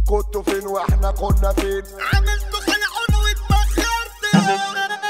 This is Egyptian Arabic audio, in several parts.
كنتوا فين واحنا كنا فين عملتوا خلعون واتبخرت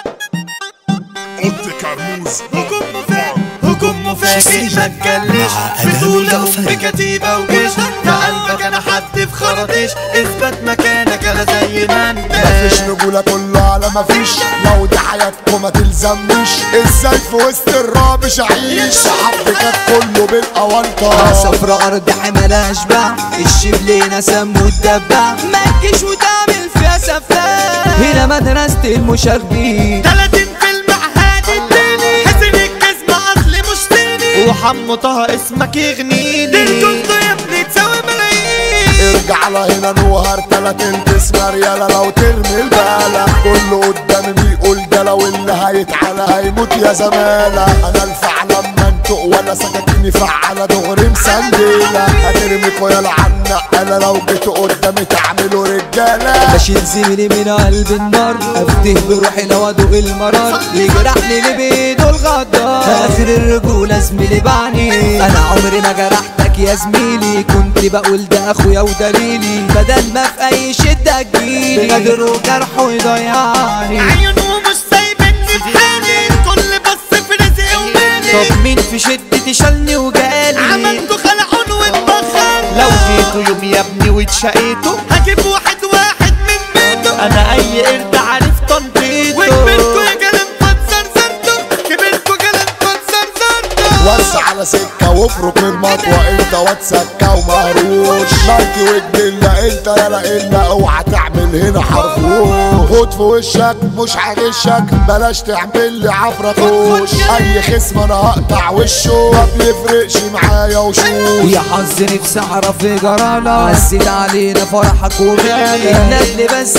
حط كرموز هجوم مفاجئ هجوم مفاجئ ما تجلش مع أدهم بطولة الجعفري. بكتيبة وجيش في قلبك انا حد في خرطيش اثبت مكانك انا زي ما انت مفيش رجولة كله على مفيش لو دي حياتكم ما تلزمنيش ازاي في وسط الرابش اعيش صحابي كانت كله بالاونطة صفرا أرض حملها أشباع الشبلينة سم والدبع ما تجيش وتعمل فيها سفاح هنا مدرسة المشاغبين 30 فيلم عهاد الديني حسن الجزمة اصلي مش تاني وحمو طه اسمك يغنيني انتوا يا ابني تساوي ملايين ارجع لهنا نوهر تلاتين تسمع ريالة لو ترمي البالة كله قدامي بيقول ده لو اللي هيتعالى هيموت يا زمالة انا الفعل لما انتق ولا سكاكيني فعالة دغري مسنديلة هترميكوا يا العنق انا لو جيتوا قدامي تعملوا رجالة بشيل زميلي من قلب النار أفته بروحي لو أدوق المرار يجرحني اللي بإيده الغدار آخر الرجولة زميلي بعني أنا عمري ما جرحتك يا زميلي كنت بقول ده أخويا ودليلي بدل ما في أي شدة تجيلي غدر وجرحه يضيعني عيونه مش سايبني في حالي الكل بص في رزقي ومالي طب مين في شدتي شالني وجالي عملتوا خلعون واتبخرت لو جيتوا يوم يا ابني واتشقيتوا هجيب واحد واحد من بيته انا اي قرد عارف تنطيطه وكبرتوا يا جلال فتزرزرتوا كبرتوا جلال فتزرزرتوا وسع على سكة وافرك من المطوة انت واد سكة ومهروش مالكي وجدلة انت يالا الا اوعى تعمل هنا حرفوش خد في وشك مش هغشك بلاش تعمل لي عفركوش اي خصم انا هقطع وشه ما بيفرقش معايا وشوش يا حظ نفسي اعرف ايه جرالك عزيز علينا فرحك وغالي الندل بس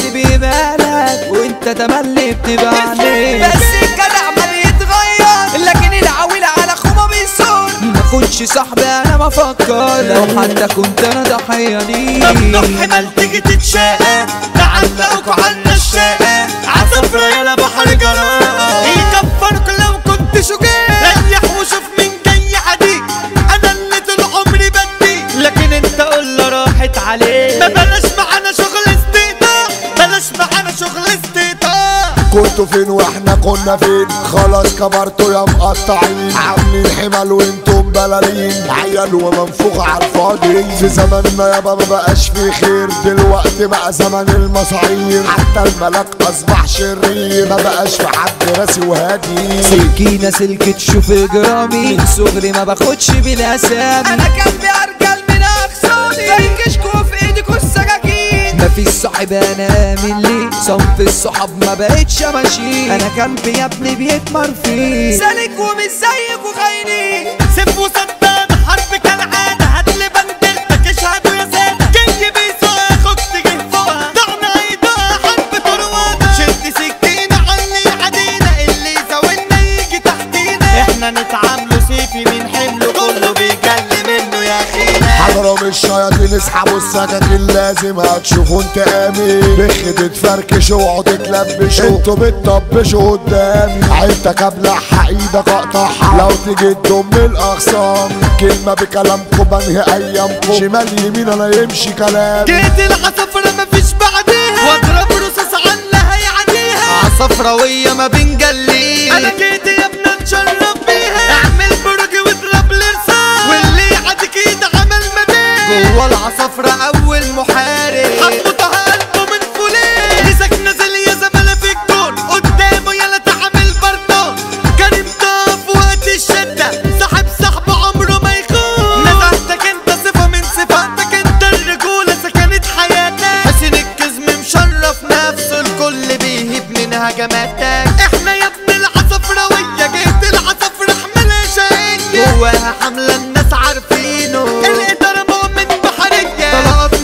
بيبالك وانت تملي بتبقى عليك بس الجدع ما بيتغير لكن العويل على اخوه ما بيصور ما كنتش صاحبي انا بفكر لو حتى كنت انا ضحيه ممنوع ليك حمال تيجي تتشاقى تعلقوا عنا الشاقى عصفرة يلا بحر جراء يكفرك لو كنت شجاع ريح وشوف مين جاي عديك انا اللي طول عمري بديك لكن انت قول له راحت عليك ما بلاش معانا شغل استيطان بلاش معانا شغل استيطان كنتوا فين واحنا كنا فين خلاص كبرتوا يا مقطعين عاملين حمل وانتم بلالين عيال ومنفوخ على الفاضي في زماننا يابا ما بقاش في خير دلوقتي بقى زمن المصاعير حتى الملاك اصبح شرير ما بقاش في حد راسي وهادي سكينة سلك تشوف جرامي من صغري ما باخدش بالاسامي انا كان ارجل من اخصامي فركشكوا في ايدكوا السكاكين مفيش صاحب انا امن ليه صنف الصحاب ما بقتش ماشي انا كلبي يا ابني بيتمر فيه سالك ومش زيك وخاينين سيف وصدام حرب كالعادة هاتلي بندقتك اشهدوا يا سادة جاي بيسوق اخوك تجي فوقها دعنا ايدها حرب طروادة شد سكينة علي عدينا اللي يساوينا يجي تحتينا احنا نتعاملوا سيفي من حمله كله بيجل منه يا اخينا حضرهم الشياطين اسحبوا السكاكين لازم هتشوفوا انتقامي بخ تتفركش اوعوا تتلبشوا انتوا بتطبشوا قدامي عيلتك ابلعها ايدك اقطعها لو تيجي تضم الاخصام كلمة بكلامكم بنهي ايامكم شمال يمين انا يمشي كلام جيت العصفرة مفيش بعديها واضرب رصاص عنها يعديها عصفراوية ما بنجليها انا جيت يا ابني اتشرف بيها اعمل برج واضرب لرصاص واللي يعديك ايد عمل مبين جوه العصفرة اول محارب حطها قلبه من فولاذ مسك نزل يا زمالة في الجون قدامه يلا تعمل بردون كريم طه في وقت الشدة صاحب صاحبه عمره ما يخون نزهتك انت صفة من صفاتك انت الرجولة سكنت حياتك حسين الكزم مشرف نفسه الكل بيهيب من هجماتك احنا يا ابن العصفراوية جيت العصفرة حملة شقية جواها حملة الناس عارفينه الإدارة مؤمن بحرية طلعت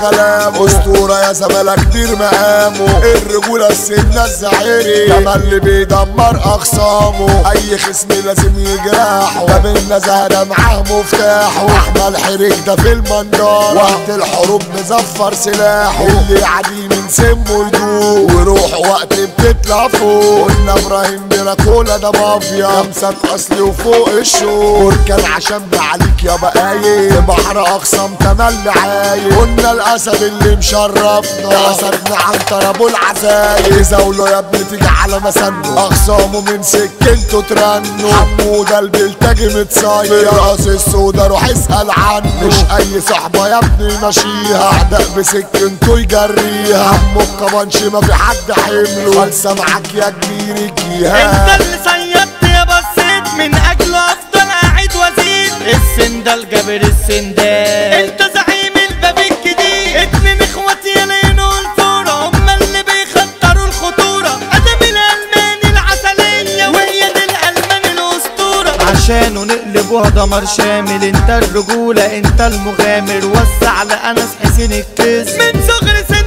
كلامه اسطورة يا زمالة كبير مقامه الرجولة السنة الزعيري كما اللي بيدمر اخصامه اي خصم لازم يجرحه ده بالنزهة ده معاه مفتاحه احمد حريق ده في المنظار وقت الحروب مزفر سلاحه اللي عادي من سمه يدوق وروح وقت بتطلع فوق قلنا ابراهيم دراكولا ده مافيا خمسة اصلي وفوق الشوق بركان عشان بعليك يا بقايق في بحر اقسم تملي عايق قلنا الاسد اللي مشرفنا اسدنا عن ابو العزايق زاوله يا ابني تيجي على مسنه اخصامه من سكنته ترنه حموده البلتاجي متصير راس السودا روح اسال عنه مش اي صحبه يا ابني ماشيها اعداء بسكنته يجريها عمو الكبانشي ما في حد حمله خالصه معاك يا كبير الجيهان انت اللي صيدت يا بصيت من اجله افضل قاعد وزير السندال جابر السندال انت زعيم الباب الجديد اتنين اخواتي يلاقينوا الفورة هما اللي بيخطروا الخطورة ادم الالماني العسلية وهي دي الالمان الاسطورة عشانه نقلبوها دمر شامل انت الرجولة انت المغامر وسع لأنس حسين الكيس من صغر سن